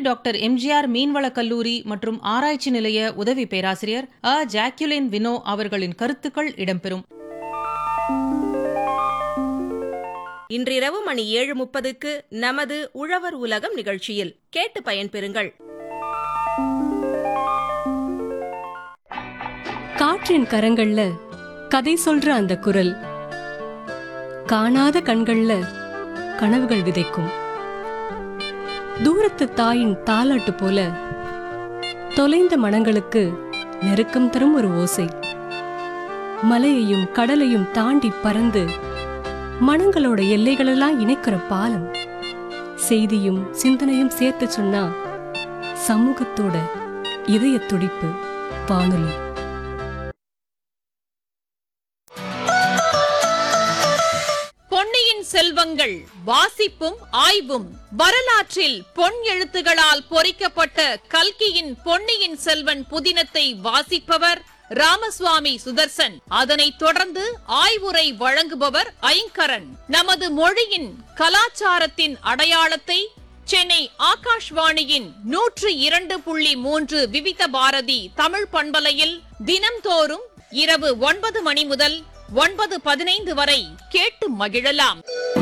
Doctor MGR மீன்வளக் கல்லூரி மற்றும் ஆராய்ச்சி நிலைய உதவி பேராசிரியர் அ ஜாக்குலின் வினோ அவர்களின் கருத்துக்கள் இடம்பெறும் இன்றிரவு மணி ஏழு முப்பதுக்கு நமது உழவர் உலகம் நிகழ்ச்சியில் கேட்டு பயன்பெறுங்கள் காற்றின் கரங்கள்ல கதை சொல்ற அந்த குரல் காணாத கண்கள்ல கனவுகள் விதைக்கும் தூரத்து தாயின் தாலாட்டு போல தொலைந்த மனங்களுக்கு நெருக்கம் தரும் ஒரு ஓசை மலையையும் கடலையும் தாண்டி பறந்து மனங்களோட எல்லைகளெல்லாம் இணைக்கிற பாலம் செய்தியும் சிந்தனையும் சேர்த்து சொன்னா சமூகத்தோட இதய துடிப்பு வானொலி பொன்னியின் செல்வங்கள் வாசிப்பும் ஆய்வும் வரலாற்றில் பொன் எழுத்துகளால் பொறிக்கப்பட்ட கல்கியின் பொன்னியின் செல்வன் புதினத்தை வாசிப்பவர் ராமசுவாமி சுதர்சன் அதனைத் தொடர்ந்து ஆய்வுரை வழங்குபவர் ஐங்கரன் நமது மொழியின் கலாச்சாரத்தின் அடையாளத்தை சென்னை ஆகாஷ்வாணியின் நூற்று இரண்டு புள்ளி மூன்று விவித பாரதி தமிழ் பண்பலையில் தினம்தோறும் இரவு ஒன்பது மணி முதல் ஒன்பது பதினைந்து வரை கேட்டு மகிழலாம்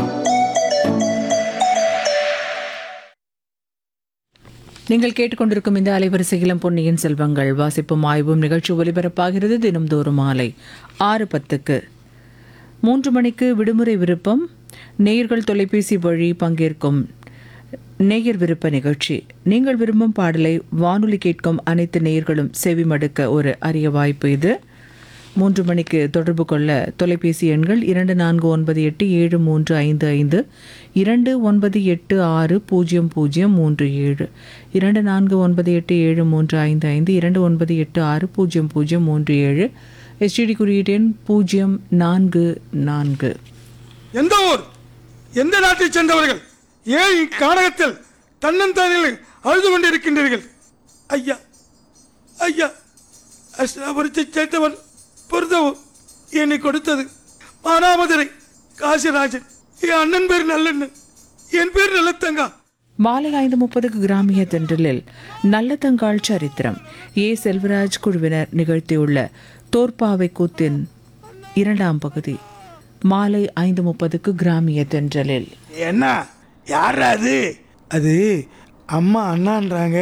நீங்கள் கேட்டுக்கொண்டிருக்கும் இந்த அலைவரிசையிலும் பொன்னியின் செல்வங்கள் வாசிப்பும் ஆய்வும் நிகழ்ச்சி ஒலிபரப்பாகிறது தினம்தோறும் மாலை ஆறு பத்துக்கு மூன்று மணிக்கு விடுமுறை விருப்பம் நேயர்கள் தொலைபேசி வழி பங்கேற்கும் நேயர் விருப்ப நிகழ்ச்சி நீங்கள் விரும்பும் பாடலை வானொலி கேட்கும் அனைத்து நேயர்களும் செவிமடுக்க ஒரு அரிய வாய்ப்பு இது மூன்று மணிக்கு தொடர்பு கொள்ள தொலைபேசி எண்கள் இரண்டு நான்கு ஒன்பது எட்டு ஏழு மூன்று ஐந்து ஐந்து இரண்டு ஒன்பது எட்டு ஆறு பூஜ்ஜியம் பூஜ்ஜியம் மூன்று ஏழு இரண்டு நான்கு ஒன்பது எட்டு ஏழு மூன்று ஐந்து ஐந்து இரண்டு ஒன்பது எட்டு ஆறு பூஜ்ஜியம் பூஜ்ஜியம் மூன்று ஏழு எஸ்டிடி குறியீட்டு எண் பூஜ்ஜியம் நான்கு நான்கு எந்த ஊர் எந்த நாட்டைச் சேர்ந்தவர்கள் ஏன் இக்கானகத்தில் தன்னந்தானில் அழுது கொண்டிருக்கின்றீர்கள் ஐயா ஐயா அஷ்டாபுரத்தை சேர்ந்தவன் பொருத்தவன் என்னை கொடுத்தது மானாமதுரை காசிராஜன் என் அண்ணன் பேர் நல்லண்ணன் என் பேர் நல்லத்தங்கா மாலை ஐந்து முப்பதுக்கு கிராமிய தென்றலில் நல்லதங்கால் சரித்திரம் ஏ செல்வராஜ் குழுவினர் நிகழ்த்தியுள்ள தோற்பாவை கூத்தின் இரண்டாம் பகுதி மாலை ஐந்து முப்பதுக்கு கிராமிய தென்றலில் என்ன யார் அது அது அம்மா அண்ணான்றாங்க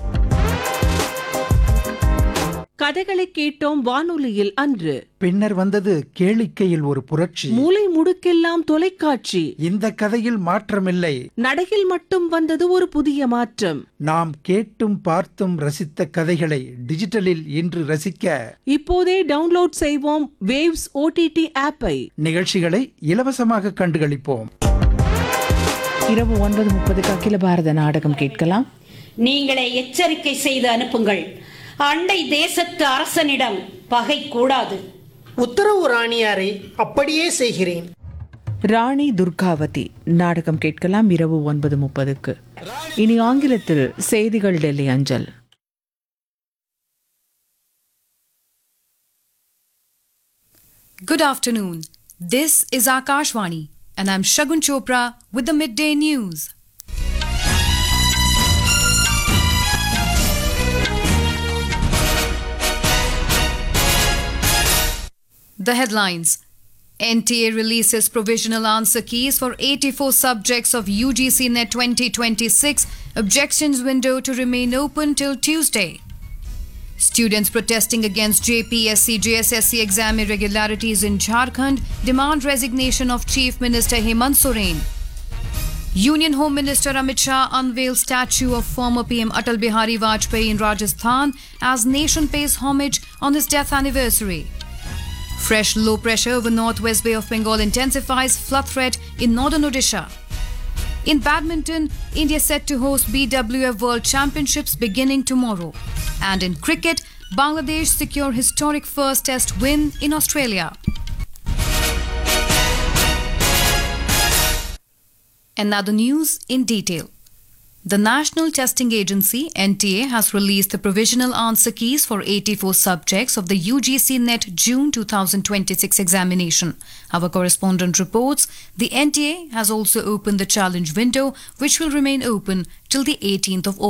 கதைகளை கேட்டோம் வானொலியில் அன்று பின்னர் வந்தது கேளிக்கையில் ஒரு புரட்சி மூலை முடுக்கெல்லாம் தொலைக்காட்சி இந்த கதையில் மாற்றமில்லை நடையில் மட்டும் வந்தது ஒரு புதிய மாற்றம் நாம் கேட்டும் பார்த்தும் ரசித்த கதைகளை டிஜிட்டலில் இன்று ரசிக்க இப்போதே டவுன்லோட் செய்வோம் வேவ்ஸ் ஓடிடி ஆப்பை நிகழ்ச்சிகளை இலவசமாக கண்டுகளிப்போம் இரவு ஒன்பது முப்பதுக்கு அகில பாரத நாடகம் கேட்கலாம் நீங்களே எச்சரிக்கை செய்து அனுப்புங்கள் அண்டை தேசத்து அரசனிடம் பகை கூடாது உத்தரவு ராணியாரே அப்படியே செய்கிறேன் ராணி துர்காவதி நாடகம் கேட்கலாம் இரவு ஒன்பது முப்பதுக்கு இனி ஆங்கிலத்தில் செய்திகள் டெல்லி அஞ்சல் Good afternoon. This is Akashvani, and I'm Shagun Chopra with the midday news. The headlines NTA releases provisional answer keys for 84 subjects of UGC NET 2026. Objections window to remain open till Tuesday. Students protesting against JPSC JSSC exam irregularities in Jharkhand demand resignation of Chief Minister Hemant Soren. Union Home Minister Amit Shah unveils statue of former PM Atal Bihari Vajpayee in Rajasthan as nation pays homage on his death anniversary. Fresh low pressure over northwest Bay of Bengal intensifies flood threat in northern Odisha. In badminton, India set to host BWF World Championships beginning tomorrow. And in cricket, Bangladesh secure historic first test win in Australia. And now the news in detail. The National Testing Agency NTA has released the provisional answer keys for 84 subjects of the UGC NET June 2026 examination. Our correspondent reports the NTA has also opened the challenge window which will remain open till the 18th of August.